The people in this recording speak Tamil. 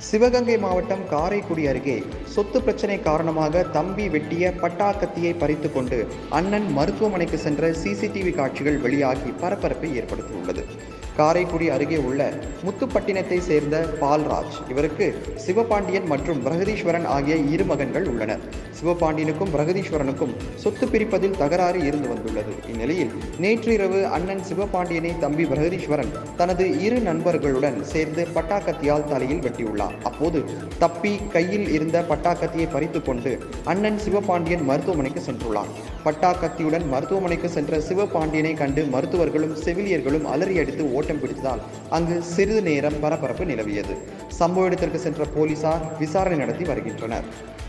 சிவகங்கை மாவட்டம் காரைக்குடி அருகே சொத்து பிரச்சனை காரணமாக தம்பி வெட்டிய பட்டாக்கத்தியை பறித்து கொண்டு அண்ணன் மருத்துவமனைக்கு சென்ற சிசிடிவி காட்சிகள் வெளியாகி பரபரப்பை ஏற்படுத்தியுள்ளது காரைக்குடி அருகே உள்ள முத்துப்பட்டினத்தை சேர்ந்த பால்ராஜ் இவருக்கு சிவபாண்டியன் மற்றும் பிரகதீஸ்வரன் ஆகிய இரு மகன்கள் உள்ளனர் சிவபாண்டியனுக்கும் பிரகதீஸ்வரனுக்கும் சொத்து பிரிப்பதில் தகராறு இருந்து வந்துள்ளது இந்நிலையில் நேற்று இரவு அண்ணன் சிவபாண்டியனை தம்பி பிரகதீஸ்வரன் தனது இரு நண்பர்களுடன் சேர்ந்து பட்டாக்கத்தியால் தலையில் வெட்டியுள்ளார் அப்போது தப்பி கையில் இருந்த பட்டாக்கத்தியை பறித்துக் கொண்டு அண்ணன் சிவபாண்டியன் மருத்துவமனைக்கு சென்றுள்ளார் பட்டாக்கத்தியுடன் மருத்துவமனைக்கு சென்ற சிவபாண்டியனை கண்டு மருத்துவர்களும் செவிலியர்களும் அலறியடித்து ஓட்டம் பிடித்ததால் அங்கு சிறிது நேரம் பரபரப்பு நிலவியது சம்பவ இடத்திற்கு சென்ற போலீசார் விசாரணை நடத்தி வருகின்றனர்